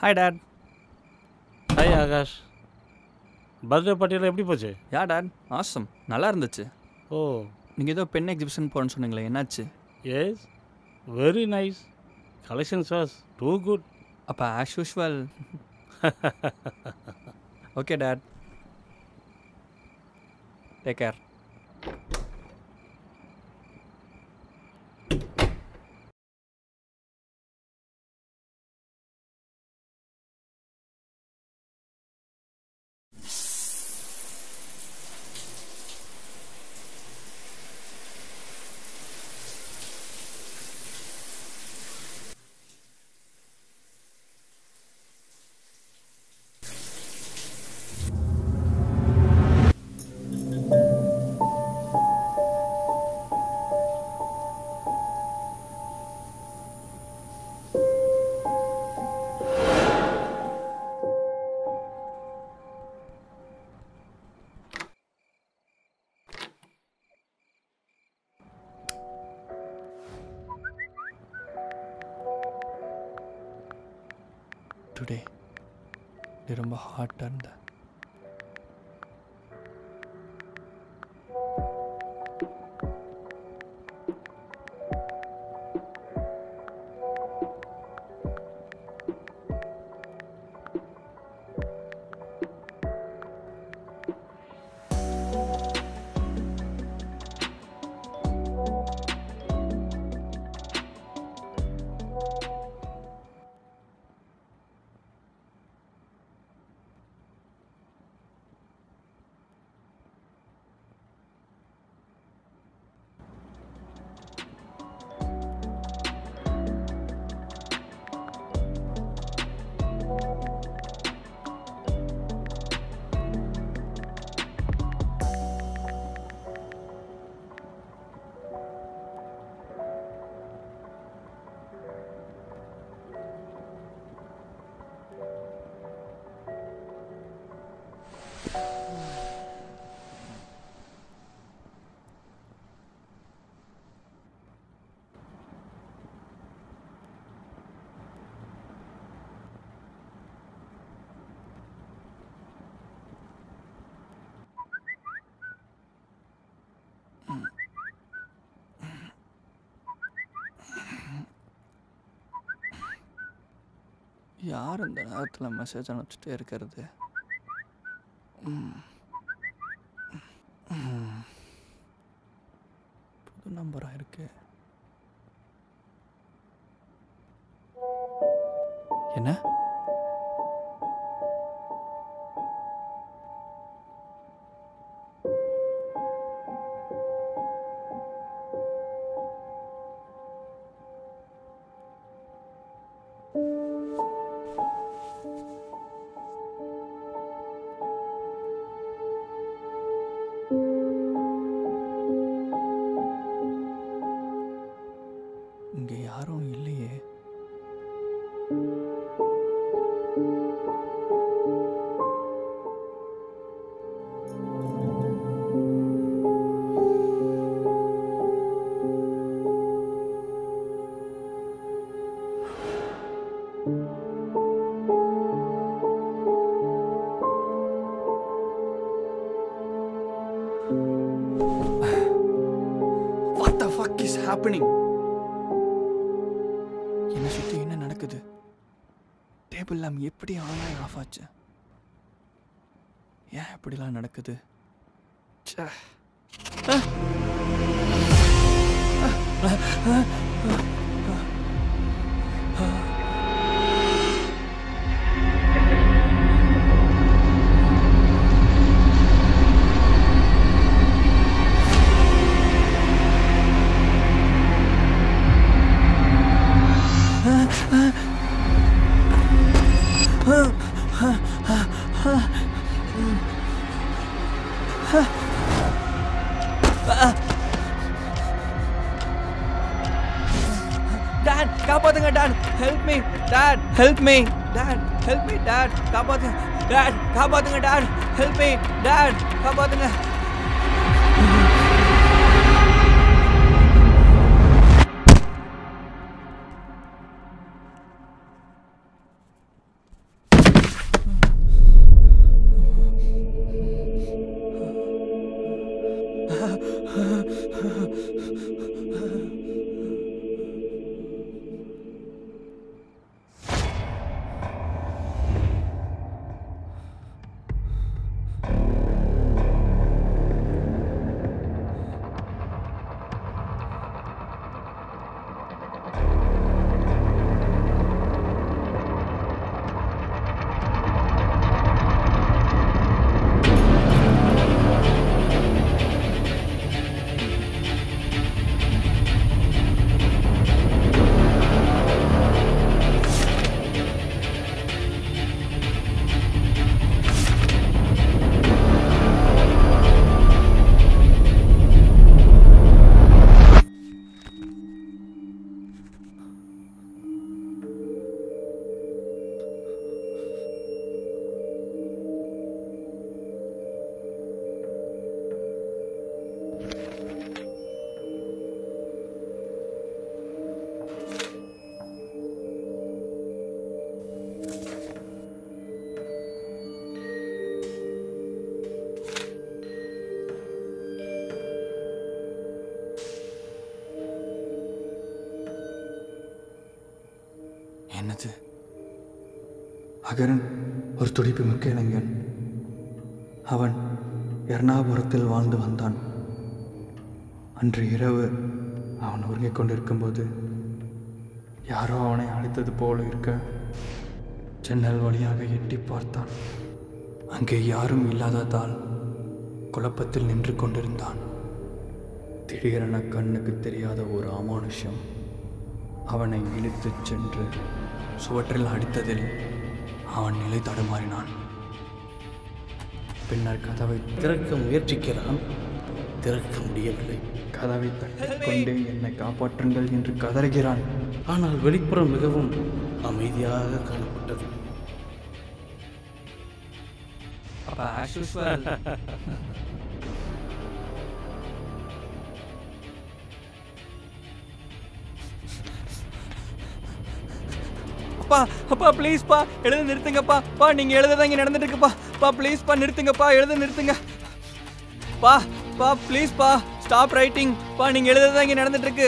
Hi dad hi Akash birthday பார்ட்டியெல்லாம் எப்படி போச்சு யா டேட் ஆசம் நல்லா இருந்துச்சு ஓ நீங்கள் ஏதோ பென் எக்ஸிபிஷன் போகணுன்னு சொன்னீங்களே என்னாச்சு yes very nice collections was too good அப்போ as usual okay dad take care today இது ரொம்ப ஹாட்டாக இருந்த யார் இந்த நேரத்தில் மெசேஜ் அனுப்பிச்சிட்டே இருக்கிறது ம். ம். புது நம்பராக இருக்கு என்ன இங்கே யாரும் இல்லையே What the fuck is happening? என்னை சுற்றி என்ன நடக்குது டேபிள் லேம் எப்படி ஆன் ஆகி ஆஃப் ஆச்சு ஏன் இப்படிலாம் நடக்குது ச்சே. அஹ். டாட் காப்பாத்துங்க dad help me dad help me dad help me dad காப்பாத்துங்க டாட் காப்பாத்துங்க டாட் ஹெல்ப் மீ டாட் காப்பாத்துங்க அகரன் ஒரு துடிப்புமிக்க இளைஞன் அவன் எர்ணாபுரத்தில் வாழ்ந்து வந்தான் அன்று இரவு அவன் உறங்கிக் கொண்டிருக்கும்போது யாரோ அவனை அழைத்தது போல இருக்க ஜன்னல் வழியாக எட்டி பார்த்தான் அங்கே யாரும் இல்லாததால் குழப்பத்தில் நின்று கொண்டிருந்தான் திடீரென கண்ணுக்கு தெரியாத ஒரு அமானுஷ்யம் அவனை இழுத்துச் சென்று சுவற்றில் அடித்ததில் அவன் நிலை தடுமாறினான் பின்னர் கதவை திறக்க முயற்சிக்கிறான் திறக்க முடியவில்லை கதவை தட்டிக் கொண்டே என்னை காப்பாற்றுங்கள் என்று கதறுகிறான் ஆனால் வெளிப்புறம் மிகவும் அமைதியாக காணப்பட்டது அப்பா அப்பா ப்ளீஸ்ப்பா எழுத நிறுத்துங்கப்பா பா நீங்கள் எழுதுறதா இங்கே நடந்துட்டு இருக்குப்பா பா ப்ளீஸ்ப்பா நிறுத்துங்கப்பா எழுத நிறுத்துங்க பா பா ப்ளீஸ்ப்பா ஸ்டாப் ரைட்டிங் பா நீங்கள் எழுதுறதா இங்கே நடந்துட்டு இருக்கு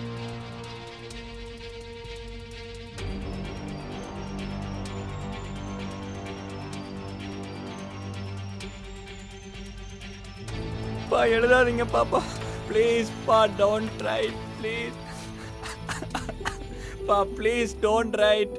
பா எழுதாதீங்க பாப்பா ப்ளீஸ் பா டோன்ட் ரைட் ப்ளீஸ் பா ப்ளீஸ் டோன்ட் ரைட்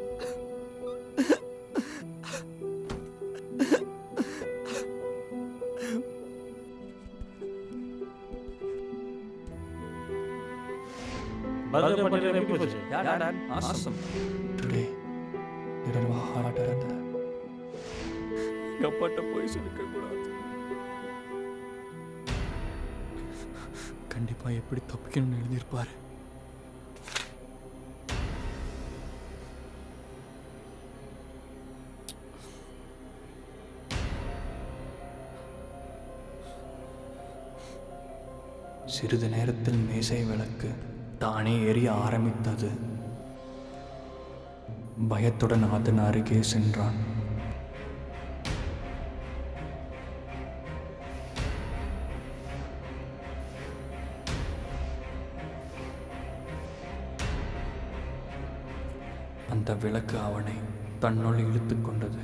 பர்கர் பட்டியல் எப்படி போச்சு awesome. Today, little harder than அப்பாட்ட போய் சொல்லிக்க கூடாது கண்டிப்பா எப்படி தப்பிக்கணும்னு எழுதியிருப்பாரு சிறிது நேரத்தில் மேசை விளக்கு தானே எரிய ஆரம்பித்தது பயத்துடன் அதன் அருகே சென்றான் அந்த விளக்கு அவனை தன்னுள் இழுத்துக் கொண்டது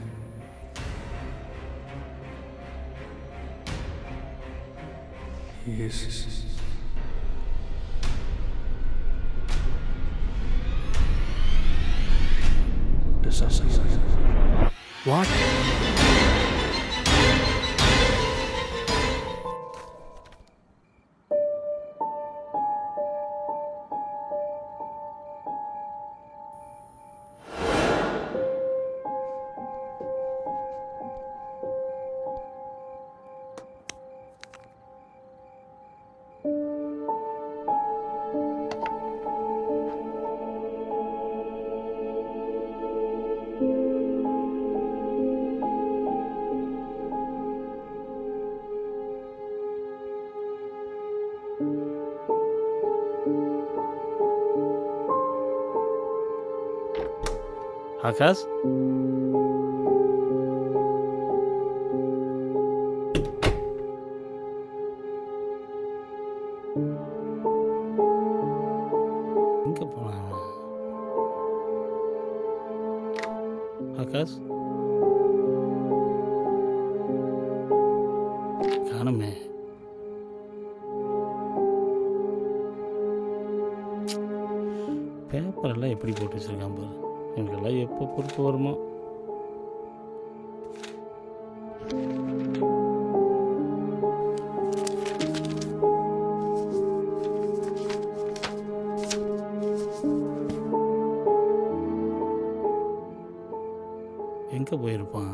Yes. Disassemble. What? ஆகாஷ் எங்க போனான் அவன்? ஆகாஷ் காணுமே பேப்பர் எல்லாம் எப்படி போட்டு வச்சிருக்கான் பாரு எனக்கெல்லாம் எப்போ பொறுப்பு வருமோ எங்கே போயிருப்பான்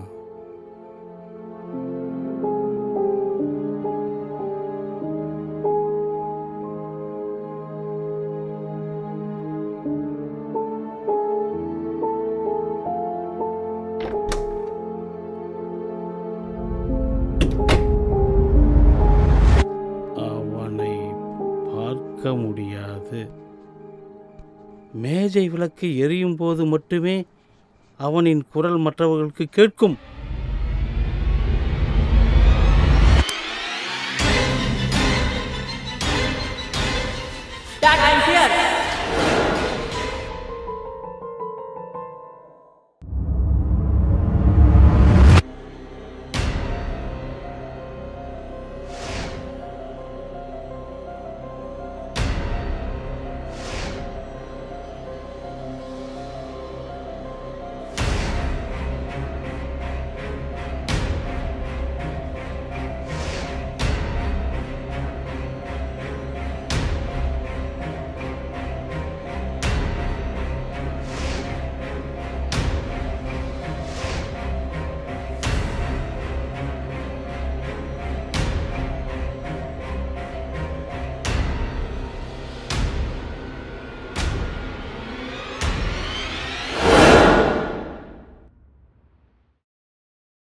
அவனை பார்க்க முடியாது மேஜை விளக்கு எரியும் போது மட்டுமே அவனின் குரல் மற்றவர்களுக்கு கேட்கும் Dad, I'm here.